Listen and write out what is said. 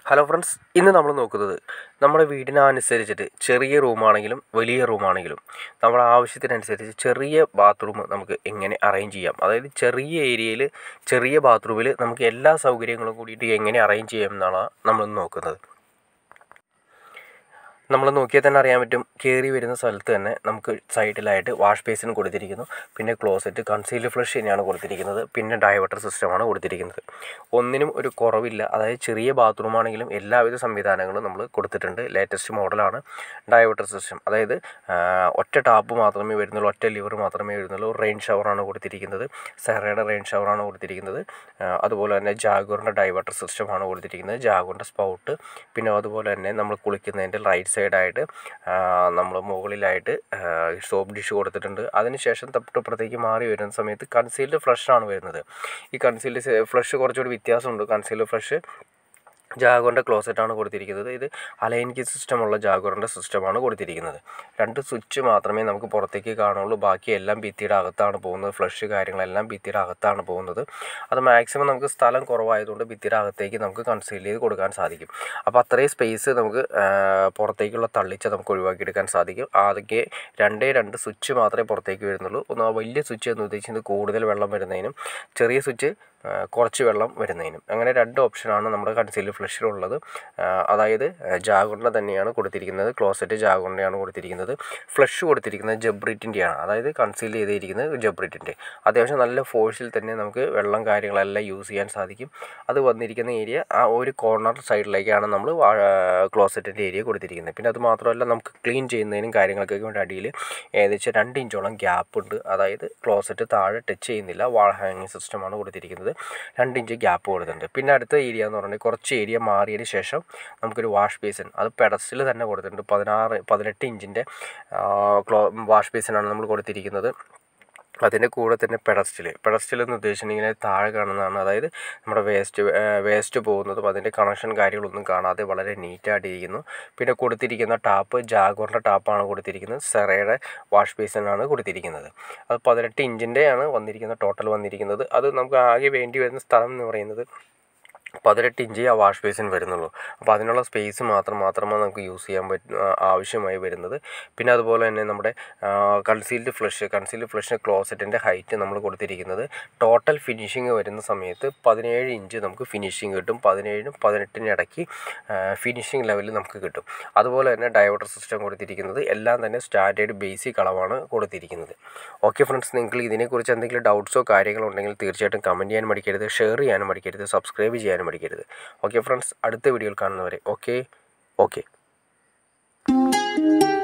hello friends ഇന്ന് നമ്മൾ നോക്കുന്നത് നമ്മുടെ വീടിനനുസരിച്ചിട്ട് ചെറിയ റൂമാണെങ്കിലും വലിയ റൂമാണെങ്കിലും നമ്മുടെ ആവശ്യത്തിനനുസരിച്ച് ചെറിയ ബാത്റൂം നമുക്ക് എങ്ങനെ അറേഞ്ച് ചെയ്യാം അതായത് ചെറിയ ഏരിയയിൽ ചെറിയ ബാത്റൂമിൽ നമുക്ക് എല്ലാ സൗകര്യങ്ങളും കൂടിയിട്ട് എങ്ങനെ അറേഞ്ച് ചെയ്യാം എന്നാണ് നമ്മൾ നോക്കുന്നത് നമ്മൾ നോക്കിയാൽ തന്നെ അറിയാൻ പറ്റും കയറി വരുന്ന സ്ഥലത്ത് തന്നെ നമുക്ക് സൈഡിലായിട്ട് വാഷ് ബേസിൻ കൊടുത്തിരിക്കുന്നു പിന്നെ ക്ലോസറ്റ് കൺസീൽഡ് ഫ്ലഷ് തന്നെയാണ് കൊടുത്തിരിക്കുന്നത് പിന്നെ ഡൈവേർട്ടർ സിസ്റ്റമാണ് കൊടുത്തിരിക്കുന്നത് ഒന്നിനും ഒരു കുറവില്ല അതായത് ചെറിയ ബാത്റൂം ആണെങ്കിലും എല്ലാവിധ സംവിധാനങ്ങളും നമ്മൾ കൊടുത്തിട്ടുണ്ട് ലേറ്റസ്റ്റ് മോഡലാണ് ഡൈവേർട്ടർ സിസ്റ്റം അതായത് ആ, ഒറ്റ ടാപ്പ് മാത്രമേ വരുന്നുള്ളൂ ഒറ്റ ലിവർ മാത്രമേ വരുന്നുള്ളൂ റെയിൻ ഷവറാണ് കൊടുത്തിരിക്കുന്നത് സെറയുടെ റെയിൻ ഷവറാണ് കൊടുത്തിരിക്കുന്നത് ആ, അതുപോലെ തന്നെ ജാഗോറിൻ്റെ ഡൈവേർട്ടർ സിസ്റ്റമാണ് കൊടുത്തിരിക്കുന്നത് ജാഗോറിൻ്റെ സ്പൗട്ട് പിന്നെ അതുപോലെ തന്നെ നമ്മൾ കുളിക്കുന്നതിൻ്റെ റൈറ്റ് സൈഡായിട്ട് നമ്മൾ മുകളിലായിട്ട് സോപ്പ് ഡിഷ് കൊടുത്തിട്ടുണ്ട് അതിനുശേഷം തൊട്ടപ്പുറത്തേക്ക് മാറി വരുന്ന സമയത്ത് കൺസീൽഡ് ഫ്ലഷ് ആണ് വരുന്നത് ഈ കൺസീൽഡ് ഫ്ലഷ് കുറച്ചുകൂടി വ്യത്യാസമുണ്ട് കൺസീൽഡ് ഫ്ലഷ് ജാഗോറിൻ്റെ ക്ലോസറ്റാണ് കൊടുത്തിരിക്കുന്നത് ഇത് അലൈൻകി സിസ്റ്റമുള്ള ജാഗോറിൻ്റെ സിസ്റ്റമാണ് കൊടുത്തിരിക്കുന്നത് രണ്ട് സ്വിച്ച് മാത്രമേ നമുക്ക് പുറത്തേക്ക് കാണുള്ളൂ ബാക്കി എല്ലാം ഭിത്തിയുടെ അകത്താണ് പോകുന്നത് ഫ്ലഷ് കാര്യങ്ങളെല്ലാം ഭിത്തിയുടെ അകത്താണ് പോകുന്നത് അത് മാക്സിമം നമുക്ക് സ്ഥലം കുറവായതുകൊണ്ട് ഭിത്തിയുടെ അകത്തേക്ക് നമുക്ക് കൺസീൽ ചെയ്ത് കൊടുക്കാൻ സാധിക്കും അപ്പോൾ അത്രയും സ്പേസ് നമുക്ക് ആ, പുറത്തേക്കുള്ള തള്ളിച്ച നമുക്ക് ഒഴിവാക്കിയെടുക്കാൻ സാധിക്കും ആദ്യമേ രണ്ടേ രണ്ട് സ്വിച്ച് മാത്രമേ പുറത്തേക്ക് വരുന്നുള്ളൂ ഒന്ന് ആ വലിയ സ്വിച്ച് എന്ന് ഉദ്ദേശിക്കുന്നത് കൂടുതൽ വെള്ളം വരുന്നതിനും ചെറിയ സ്വിച്ച് ആ, കുറച്ച് വെള്ളം വരുന്നതിനും അങ്ങനെ രണ്ട് ഓപ്ഷനാണ് നമ്മുടെ കൺസീൽഡ് ഫ്ലഷിലുള്ളത് ആ, അതായത് ജാഗോറിൻ്റെ തന്നെയാണ് കൊടുത്തിരിക്കുന്നത് ക്ലോസറ്റ് ജാഗോറിൻ്റെയാണ് കൊടുത്തിരിക്കുന്നത് ഫ്ലഷ് കൊടുത്തിരിക്കുന്നത് ജബ്രിറ്റിൻ്റെയാണ് അതായത് കൺസീൽ ചെയ്തിരിക്കുന്നത് ജബ്രിറ്റിൻ്റെ അത്യാവശ്യം നല്ല ഫോഴ്സിൽ തന്നെ നമുക്ക് വെള്ളം കാര്യങ്ങളെല്ലാം യൂസ് ചെയ്യാൻ സാധിക്കും അത് വന്നിരിക്കുന്ന ഏരിയ ആ ഒരു കോർണർ സൈഡിലേക്കാണ് നമ്മൾ ക്ലോസറ്റിൻ്റെ ഏരിയ കൊടുത്തിരിക്കുന്നത് പിന്നെ അത് മാത്രമല്ല നമുക്ക് ക്ലീൻ ചെയ്യുന്നതിനും കാര്യങ്ങൾക്കൊക്കെ വേണ്ടി അടിയിൽ ഏകദേശം രണ്ട് ഇഞ്ചോളം ഗ്യാപ്പ് ഉണ്ട് അതായത് ക്ലോസറ്റ് താഴെ ടച്ച് ചെയ്യുന്നില്ല വാൾ ഹാങ്ങിങ് സിസ്റ്റമാണ് കൊടുത്തിരിക്കുന്നത് രണ്ട് ഇഞ്ച് ഗ്യാപ്പ് കൊടുത്തിട്ടുണ്ട് പിന്നെ അടുത്ത ഏരിയ എന്ന് പറഞ്ഞാൽ കുറച്ച് ഏരിയ മാറിയതിന് ശേഷം നമുക്കൊരു വാഷ് ബേസിൻ അത് പെഡസ്റ്റിൽ തന്നെ കൊടുത്തിട്ടുണ്ട് പതിനാറ് പതിനെട്ട് ഇഞ്ചിൻ്റെ ക്ലോ വാഷ് ബേസിനാണ് നമ്മൾ കൊടുത്തിരിക്കുന്നത് അതിൻ്റെ കൂടെ തന്നെ പെഡസ്റ്റിൽ പെഡസ്റ്റിൽ എന്ന് ഉദ്ദേശിച്ചിട്ടുണ്ടെങ്കിൽ ഇങ്ങനെ താഴെ കാണുന്നതാണ് അതായത് നമ്മുടെ വേസ്റ്റ് വേസ്റ്റ് പോകുന്നതും അതിൻ്റെ കണക്ഷൻ കാര്യങ്ങളൊന്നും കാണാതെ വളരെ നീറ്റായിട്ടിരിക്കുന്നു പിന്നെ കൊടുത്തിരിക്കുന്ന ടാപ്പ് ജാഗോറിൻ്റെ ടാപ്പാണ് കൊടുത്തിരിക്കുന്നത് സെറയുടെ വാഷ് ബേസിനാണ് കൊടുത്തിരിക്കുന്നത് അത് പതിനെട്ട് ഇഞ്ചിൻ്റെയാണ് വന്നിരിക്കുന്നത് ടോട്ടൽ വന്നിരിക്കുന്നത് അത് നമുക്ക് ആകെ വേണ്ടി വരുന്ന സ്ഥലം എന്ന് പറയുന്നത് പതിനെട്ട് ഇഞ്ച് ആ വാഷ് ബേസിൻ വരുന്നുള്ളൂ അപ്പോൾ അതിനുള്ള സ്പേസ് മാത്രം മാത്രമാണ് നമുക്ക് യൂസ് ചെയ്യാൻ പറ്റുന്ന ആവശ്യമായി വരുന്നത് പിന്നെ അതുപോലെ തന്നെ നമ്മുടെ കൺസീൽഡ് ഫ്ലഷ് കൺസീൽഡ് ഫ്ലഷിന് ക്ലോസറ്റിൻ്റെ ഹൈറ്റ് നമ്മൾ കൊടുത്തിരിക്കുന്നത് ടോട്ടൽ ഫിനിഷിങ് വരുന്ന സമയത്ത് പതിനേഴ് ഇഞ്ച് നമുക്ക് ഫിനിഷിങ് കിട്ടും പതിനേഴിനും പതിനെട്ടിനും ഇടയ്ക്ക് ഫിനിഷിങ് ലെവലിൽ നമുക്ക് കിട്ടും അതുപോലെ തന്നെ ഡയോട്ടർ സിസ്റ്റം കൊടുത്തിരിക്കുന്നത് എല്ലാം തന്നെ സ്റ്റാൻഡേർഡ് ബേസിക് അളവാണ് കൊടുത്തിരിക്കുന്നത് ഓക്കെ ഫ്രണ്ട്സ് നിങ്ങൾക്ക് ഇതിനെക്കുറിച്ച് എന്തെങ്കിലും ഡൗട്ട്സോ കാര്യങ്ങളോ ഉണ്ടെങ്കിൽ തീർച്ചയായിട്ടും കമൻറ്റ് ചെയ്യാൻ മടിക്കരുത് ഷെയർ ചെയ്യാനും മടിക്കരുത് സബ്സ്ക്രൈബ് ചെയ്യാനും മടിക്കരുത് ഓക്കെ ഫ്രണ്ട്സ് അടുത്ത വീഡിയോയിൽ കാണുന്നവരെ ഓക്കെ ഓക്കെ